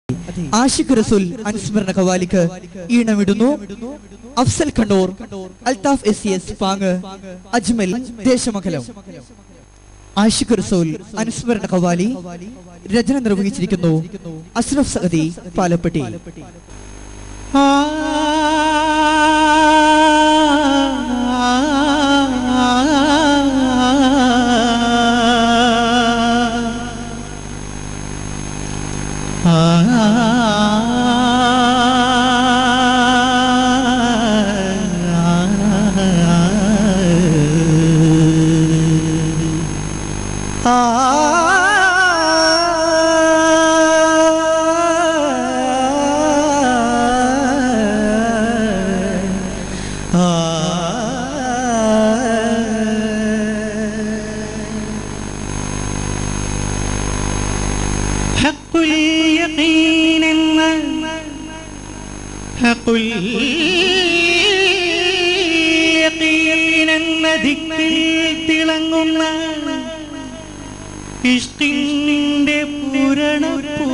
ആഷിഖ് റസൂൽ അനുസ്മരണ കവാലിക്ക് ഈണമിടുന്നു Afsal Kannur Althaf S C S Pang Ajmal Desamangalam Ashiq Rasool അനുസ്മരണ കവാലി രചന നിർവഹിച്ചിരിക്കുന്നു അഷ്റഫ് സഹദി പാലപ്പെട്ടി ഹഖുൽ യഖീനെന്ന ഹഖുൽ യഖീനെന്ന ദിക്കിൽ തിളങ്ങുന്ന ഇഷ്കിന്റെ പൂരണ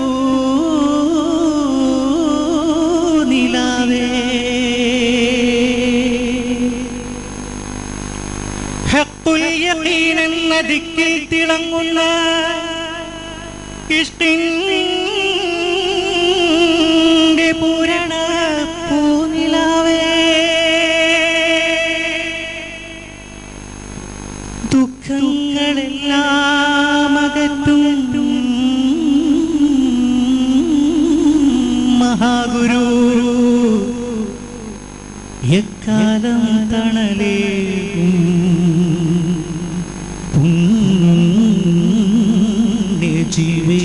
നിലാവേ ഹഖുൽ യഖീനെന്ന ദിക്കിൽ തിളങ്ങുന്ന ഇഷ്ടിന്റെ പൂരണ പൂനിലാവേ ദുഃഖങ്ങളെല്ലാം അകറ്റും മഹാഗുരു എക്കാലം തണലേകും പുണ്യജീവേ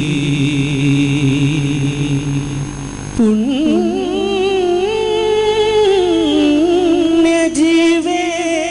പുണ്യജീവേ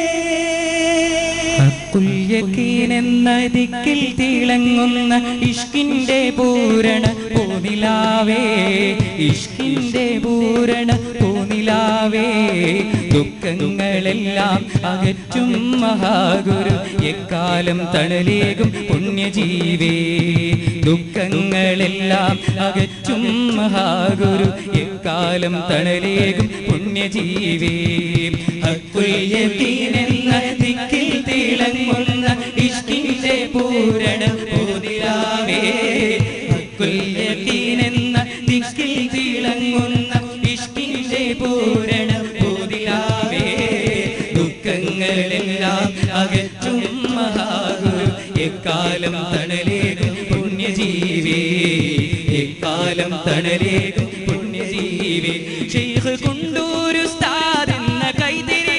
എന്ന ദിക്കിൽ തിളങ്ങുന്ന ഇഷ്കിന്റെ പൂരണ പൂനിലാവേ ഇഷ്കിന്റെ പൂരണ പൂനിലാവേ ദുഃഖങ്ങളെല്ലാം അകറ്റും മഹാഗുരു എക്കാലം തണലേകും പുണ്യജീവേ ദുഃഖങ്ങളെല്ലാം അകറ്റും മഹാഗുരു എക്കാലം തണലേകും പുണ്യജീവേ ഹക്കുയ്യീനെന്ന ദിക്കിൽ തിളങ്ങുന്ന ഇഷ്കിന്റെ പൂരണ പൂനിലാവേ ഹക്കുയ്യീനെന്ന ദിക്കിൽ തിളങ്ങുന്ന ഇഷ്കിന്റെ പൂരണ പൂനിലാവേ ദുഃഖങ്ങളെല്ലാം അകറ്റും മഹാഗുരു എക്കാലം തണലേകും പുണ്യജീവേ എക്കാലം തണലേകും പുണ്യജീവേ ഷെയ്ഖ് കൊണ്ടൂരു സ്ഥാതെന്ന കൈതിരി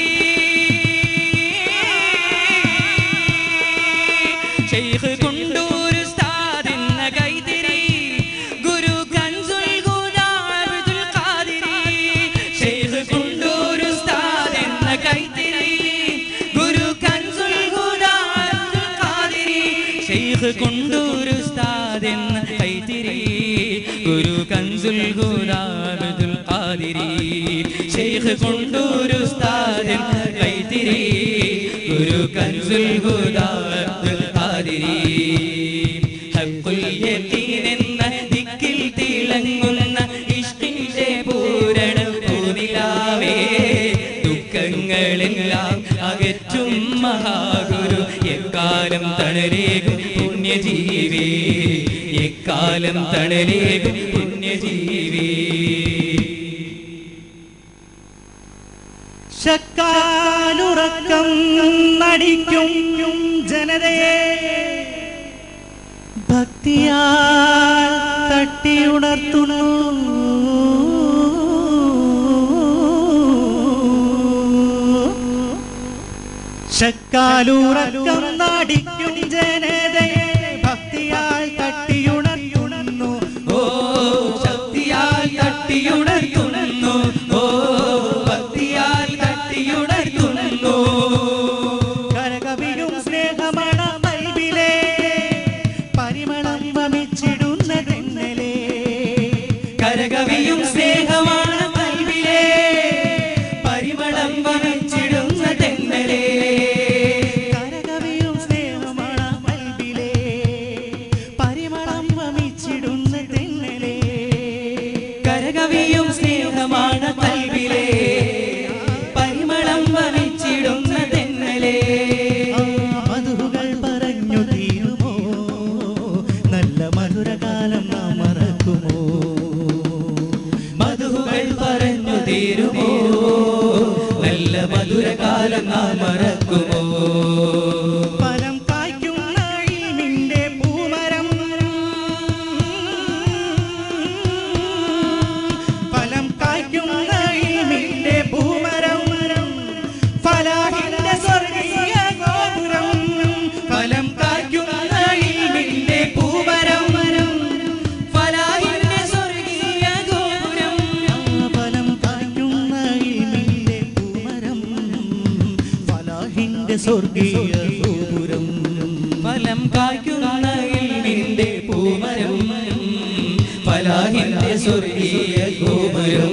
ഷെയ്ഖ് കൊണ്ടൂരു സ്ഥാതെന്ന കൈതിരി ഗുരു കൻസുൽ ഹുദാ അബ്ദുൽ ഖാദിരി ഷെയ്ഖ് കൊണ്ടൂരു സ്ഥാതെന്ന കൈതിരി ഗുരു കൻസുൽ ഹുദാ അബ്ദുൽ ഖാദിരി ഷെയ്ഖ് കൊണ്ടൂരു സ്ഥാതെന്ന കൈതിരി ഗുരു കൻസുൽ ഹുദാ അബ്ദുൽ ഖാദിരി ഷെയ്ഖ് കൊണ്ടൂരു സ്ഥാതെന്ന കൈതിരി ഗുരു കൻസുൽ ഹുദാ അബ്ദുൽ ഖാദിരി ഹഖുൽ യഖീൻ എന്ന ദിക്കിൽ തിളങ്ങുന്ന ഇഷ്കിന്റെ പൂരണ പൂനിലാവേ ദുഃഖങ്ങളെല്ലാം അകറ്റും മഹാഗുരു എക്കാലം തണലേകും പുണ്യജീവേ എക്കാലം തണലേകും പുണ്യജീവേ ശക്കാലുറക്കം നടിക്കും ജനതയെ ഭക്തിയാൽ തട്ടിയുണർത്തുന്നു ശക്കാലുറക്കം നടിക്കും ജനതയെ ഭക്തിയാൽ തട്ടിയുണർത്തുന്നു ഓ ശക്തിയാൽ തട്ടിയുണർത്തുന്നു ഓ ഭക്തിയാൽ തട്ടിയുണർത്തുന്നു കരകവിയും സ്നേഹമണ ബൈബിലേ പരിമളം വമിച്ചിടുന്ന തെന്നലേ കരകവിയും സ്നേഹമാണ് കൽവിലേ പരിമളം വമിച്ചിടുന്ന തെന്നലേ കരകവിയും സ്നേഹമണ ബൈബിലേ പരിമളം വമിച്ചിടുന്ന തെന്നലേ നാം മറക്കുമോ ഫലം കായ്ക്കുന്ന ഇൽമിന്റെ പൂമരം ഫലം കായ്ക്കുന്ന ഇൽമിന്റെ പൂമരം ഫലാഹിന്റെ സ്വർഗീയ ഗോപുരം ഫലം കായ്ക്കുന്ന ഇൽമിന്റെ പൂമരം ഫലാഹിന്റെ സ്വർഗീയ ഗോപുരം ഫലം കായ്ക്കുന്ന ഇൽമിന്റെ പൂമരം ഫലാഹിന്റെ സ്വർഗീയ ഗോപുരം ഫലം കായ്ക്കുന്ന ഇൽമിന്റെ പൂമരം ഫലാഹിന്റെ സ്വർഗീയ ഗോപുരം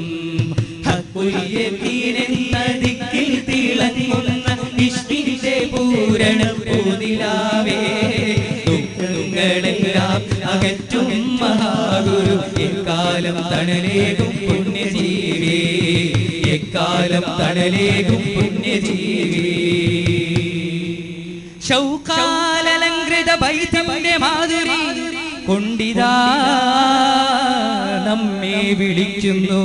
ഹക്കുല്യത്തീനെന്ന ദിക്കിൽ തിളങ്ങുന്ന ഇഷ്ടിന്റെ പൂരണം പൂതിലാവേ ദുഃഖങ്ങളെല്ലാം അകറ്റും മഹാഗുരു എക്കാലം തണലേകും പുണ്യജീവി എക്കാലം തണലേകും പുണ്യജീവി ശൗകാലലങ്കൃത ബൈത്തിന്റെ മാധുരി കൊണ്ടിതാ നമ്മെ വിളിക്കുന്നു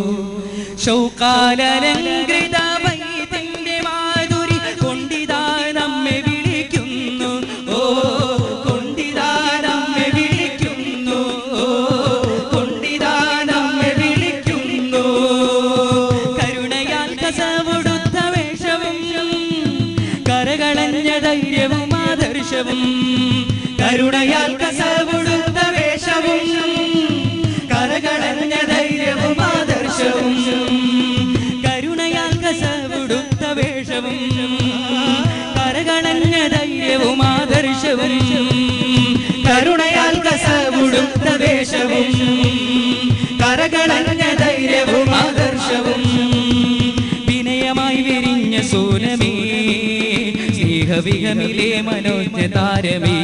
ശൗകാലലങ്കൃത ബൈത്തിന്റെ മാധുരി കൊണ്ടിതാ നമ്മെ വിളിക്കുന്നു ഓ കൊണ്ടിതാ നമ്മെ വിളിക്കുന്നു ഓ കൊണ്ടിതാ നമ്മെ വിളിക്കുന്നു കരുണയാൽ കസവൊടുത്ത വേഷവും കരകളഞ്ഞ ധൈര്യവും ആദർശവും കരുണയാൽ കസവൊടുത്ത വേഷവും കരകളഞ്ഞ ധൈര്യവും ആദർശവും കരുണയാൽ കസവൊടുത്ത വേഷവും കരകളഞ്ഞ ധൈര്യവും ആദർശവും കരുണയാൽ കസവൊടുത്ത വേഷവും കരകളഞ്ഞ ധൈര്യവും ആദർശവും വിനയമായി വിരിഞ്ഞ സോനമേ സ്നേഹവിഹമിലെ മനോജ്ഞ താരമേ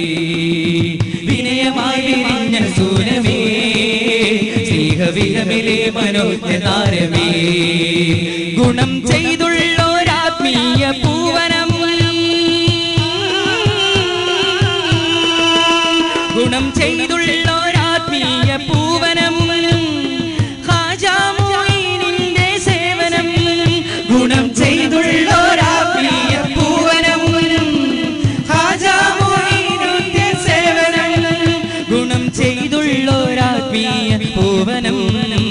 വിനയമായി വിരിഞ്ഞ സൂനമേ സ്നേഹവിഹമിലെ മനോജ്ഞ താരമേ ഗുണം ചെയ്തുള്ളൊരാത്മീയ പൂവനം ഗുണം ചെയ്തുള്ളൊരാത്മീയ പൂവനം ഖാജാമോയിനിന്റെ സേവനം ഗുണം ചെയ്തുള്ളൊരാത്മീയ പൂവനം ഖാജാമോയിനിന്റെ സേവനം ഗുണം ചെയ്തുള്ളൊരാത്മീയ പൂവനം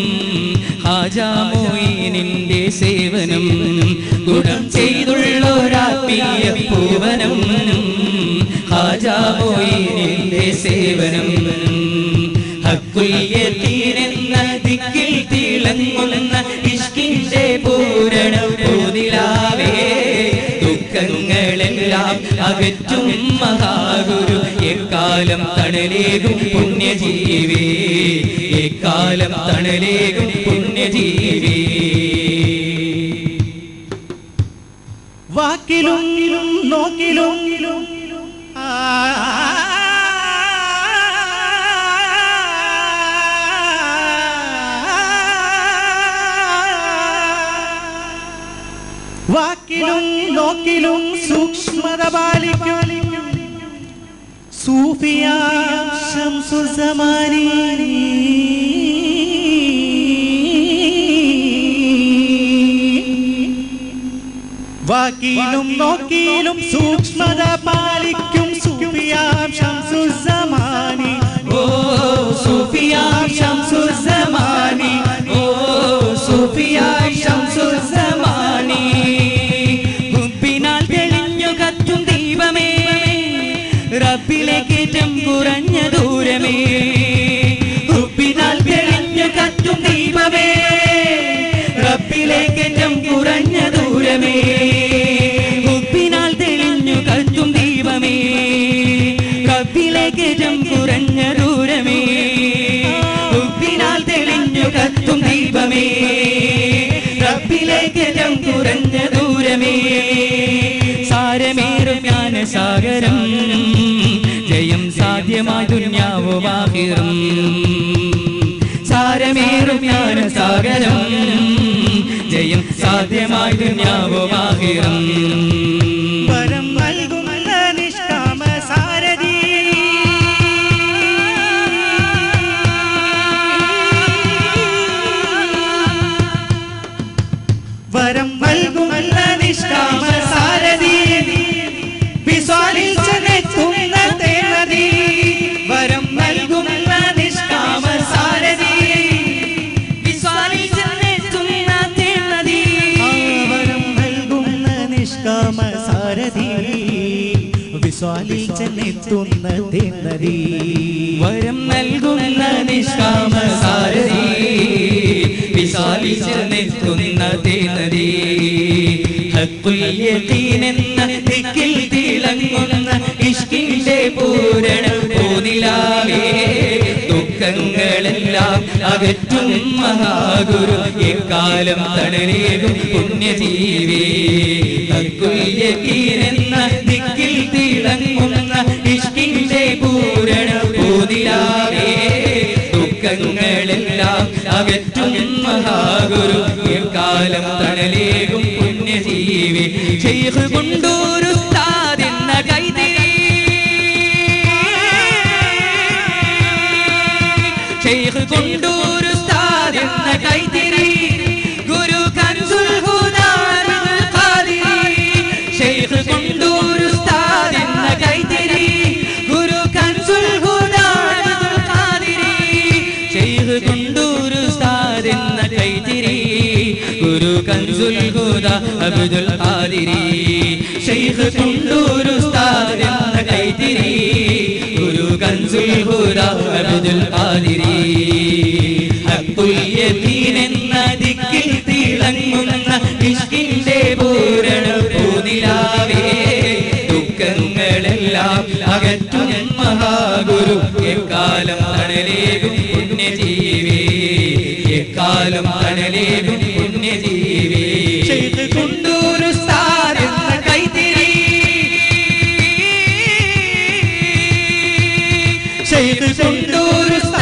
ഹാജാമോയിനിന്റെ സേവനം ഗുണം ചെയ്തുള്ളൊരാത്മീയ പൂവനം ഹാജാമോയിനിന്റെ സേവനം ഹക്കുല്യത്തീരെന്ന ദിക്കിൽ തിളങ്ങുന്ന ഇഷ്കിന്റെ പൂരണം പൂതിലാവേ ദുഃഖങ്ങളെല്ലാം അകറ്റും മഹാഗുരു എക്കാലം തണലേകും പുണ്യജീവി എക്കാലം തണലേകും പുണ്യജീവി വാക്കിലും നോക്കിലും ആ, വാക്കിലും നോക്കിലും സൂക്ഷ്മത പാലിക്കും സൂഫിയ ശംസുസമാനി വാക്കിലും നോക്കിയിലും സൂക്ഷ്മത പാലിക്കും സൂഫിയാം ശംസുസമാനി ഓ സൂഫിയാം ശംസുസമാനി ഓ സൂഫിയാം ശംസുസമാനി ഹുബിനാൽ തെളിഞ്ഞു കത്തും ദീപമേ റബ്ബിലേക്കേറ്റം കുറഞ്ഞ ദൂരമേ ഹുബിനാൽ തെളിഞ്ഞു കത്തും ദീപമേ റബ്ബിലേക്കേറ്റം കുറഞ്ഞ ദൂരമേ ഹുബിനാൽ തെളിഞ്ഞു കത്തും ദീപമേ റബ്ബിലേക്കേറ്റം കുറഞ്ഞ ദൂരമേ ഹുബിനാൽ തെളിഞ്ഞു കത്തും ദീപമേ റബ്ബിലേക്കേറ്റം കുറഞ്ഞ ദൂരമേ സാരമേറും ജ്ഞാനസാഗരം ജയം സാധ്യമായി ദുന്യാവുമാഹിറും സാരമേറും ജ്ഞാനസാഗരം ജയം സാധ്യമായി ദുന്യാവുമാഹിറും വരം നൽകുന്ന നിഷ്കാമ സാരഥി വരം നൽകുന്ന നിഷ്കാമ നദി വരം നൽകുന്ന നിഷ്കാമ സാരഥി വിശാലിച്ച് നിൽക്കുന്ന തേനദി ഹക്കുൽ യഖീനെന്ന ദിക്കിൽ തിളങ്ങുന്ന ഇഷ്കിന്റെ പൂരണ പൂനിലാവേ ദുഃഖങ്ങളെല്ലാം അകറ്റും മഹാഗുരു എക്കാലം തണലേകും പുണ്യജീവി ഹക്കുൽ യഖീനെന്ന ദിക്കിൽ തിളങ്ങുന്ന ഇഷ്കിന്റെ പൂരണ പൂനിലാവേ ദുഃഖങ്ങളെല്ലാം അകറ്റും മഹാഗുരു കാലം തണലേകും പുണ്യജീവി ശൈഖ് കൊണ്ടൂരു എന്ന കൈതിരി ശൈഖ് കൊണ്ടൂരു എന്ന കൈതിരി ഗുരു കൻസുൽ ഹുദാനുൽ ഖാദിരി ശൈഖ് കൊണ്ടൂരു എന്ന കൈതിരി ഗുരു കൻസുൽ ഹുദാനുൽ ഖാദിരി ശൈഖ് കൊണ്ടൂരു എന്ന കൈതിരി ഗുരു കൻസുൽ ഹുദ അബ്ദുൽ ഖാദിരി ശൈഖ് കൊണ്ടൂരു എന്ന കൈതിരി ഗുരു കൻസുൽ ഹുദ അബ്ദുൽ ഖാദിരി ഹക്കുൽ യതീൻ എന്ന ദിക്കിൽ തിളങ്ങുന്ന ഇഷ്കിന്റെ പൂരണ പൂനിലാവേ ദുഃഖങ്ങളെല്ലാം അകറ്റും മഹാഗുരു എക്കാലം തണലേകും പുണ്യജീവി എക്കാലം തണലേകും പുണ്യജീവി ശൈഖ് കൊണ്ടൂരു എന്ന കൈത്തിരി ശൈഖ് കൊണ്ടൂരു